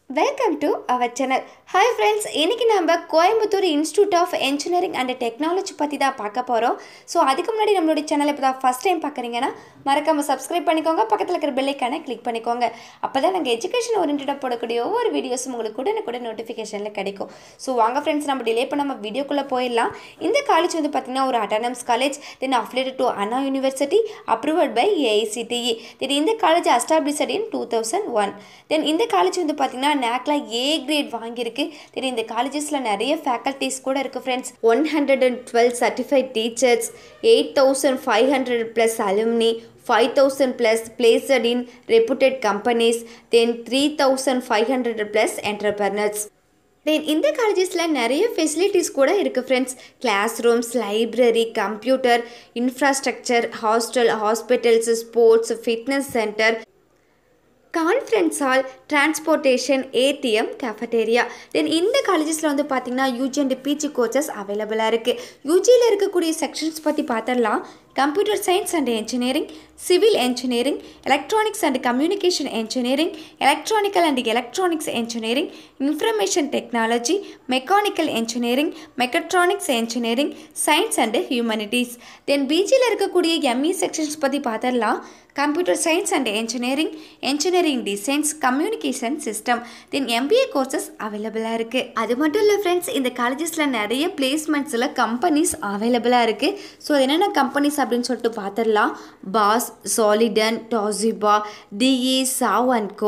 welcome to our channel hi friends இன்றைக்கி நம்ம Coimbatore institute of engineering and technology பற்றி தான் பார்க்க போகிறோம் ஸோ அதுக்கு முன்னாடி நம்மளுடைய சேனல் இப்போ தான் ஃபஸ்ட் டைம் பார்க்குறீங்கன்னா மறக்காமல் சப்ஸ்கிரைப் பண்ணிக்கோங்க பக்கத்தில் இருக்கிற பெல்லைக்கான கிளிக் பண்ணிக்கோங்க அப்போ தான் நாங்கள் எஜுகேஷன் ஓரியன்டாக போடக்கூடிய ஒவ்வொரு வீடியோஸும் உங்களுக்கு கூட கூட நோட்டிஃபிகேஷனில் கிடைக்கும் ஸோ வாங்க ஃப்ரெண்ட்ஸ் நம்ம டிலே பண்ண நம்ம வீடியோக்குள்ளே போயிடலாம் இந்த காலேஜ் வந்து பார்த்திங்கன்னா ஒரு autonomous college then affiliated to Anna university approved by AICTE then இந்த college established in two thousand one then இந்த காலேஜ் வந்து பார்த்திங்கன்னா நேக்ல ஏ கிரேட் வாங்கியிருக்கு தென் இந்த காலேஜஸில் நிறைய ஃபேக்கல்ட்டிஸ் கூட இருக்குது friends one hundred and twelve certified teachers eight thousand five hundred plus alumni five thousand plus placed in reputed companies then three thousand five hundred plus entrepreneurs then இந்த காலேஜஸில் நிறைய ஃபெசிலிட்டிஸ் கூட இருக்குது friends class rooms library computer infrastructure hostel hospitals sports fitness centre conference hall transportation ATM cafeteria then இந்த காலேஜஸில் வந்து பார்த்திங்கன்னா UG and PG courses அவைலபிளாக இருக்குது யூஜியில் இருக்கக்கூடிய செக்ஷன்ஸ் பற்றி பார்த்தரலாம் computer science and engineering civil engineering electronics and communication engineering electrical and electronics engineering information technology mechanical engineering mechatronics engineering science and humanities then பிஜியில் இருக்கக்கூடிய எம்இ செக்ஷன்ஸ் பற்றி பார்த்தரலாம் computer science and engineering engineering designs communication system then MBA courses அவைலபிளாக இருக்குது அது மட்டும் இல்லை friends இந்த காலேஜஸில் நிறைய பிளேஸ்மெண்ட்ஸில் கம்பெனிஸ் அவைலபிளாக இருக்குது ஸோ அது என்னென்ன கம்பெனிஸ் அப்படின்னு சொல்லிட்டு பார்த்துடலாம் பாஸ் சாலிடன் Toshiba D E Shaw and co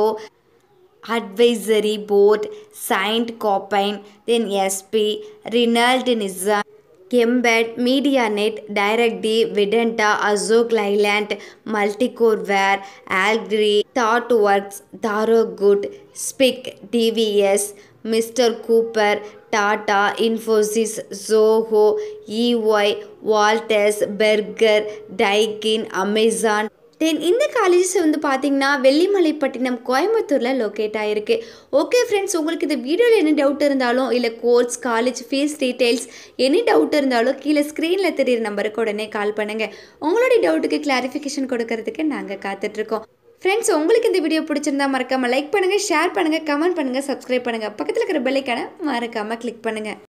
advisory board Saint Gobain then எஸ்பி ரினால்டு நிசா கெம்பெட் மீடியாநெட் டைரக்டி விடண்டா அசோக் லைலாண்ட் மல்டிகோர்வேர் ஆல்கிரி தாட் ஒர்க்ஸ் தாரோ குட் SPIC TVS mister Cooper Tata Infosys Zoho EY Walters Berger Daikin Amazon then இந்த காலேஜஸ் வந்து பார்த்தீங்கன்னா வெள்ளிமலைப்பட்டினம் கோயம்புத்தூரில் லொக்கேட் ஆகிருக்கு ஓகே ஃப்ரெண்ட்ஸ் உங்களுக்கு இந்த வீடியோவில் என்ன டவுட் இருந்தாலும் இல்லை course college fees details any doubt இருந்தாலும் கீழே ஸ்க்ரீனில் தெரியிற நம்பருக்கு உடனே கால் பண்ணுங்கள் உங்களுடைய டவுட்டுக்கு கிளாரிஃபிகேஷன் கொடுக்கறதுக்கு நாங்கள் காத்துட்ருக்கோம் ஃப்ரெண்ட்ஸ் உங்களுக்கு இந்த வீடியோ பிடிச்சிருந்தா மறக்காமல் லைக் பண்ணுங்கள் ஷேர் பண்ணுங்கள் கமெண்ட் பண்ணுங்கள் சப்ஸ்கிரைப் பண்ணுங்கள் பக்கத்தில் இருக்கிற பெல்லைக்கான மறக்காமல் கிளிக் பண்ணுங்கள்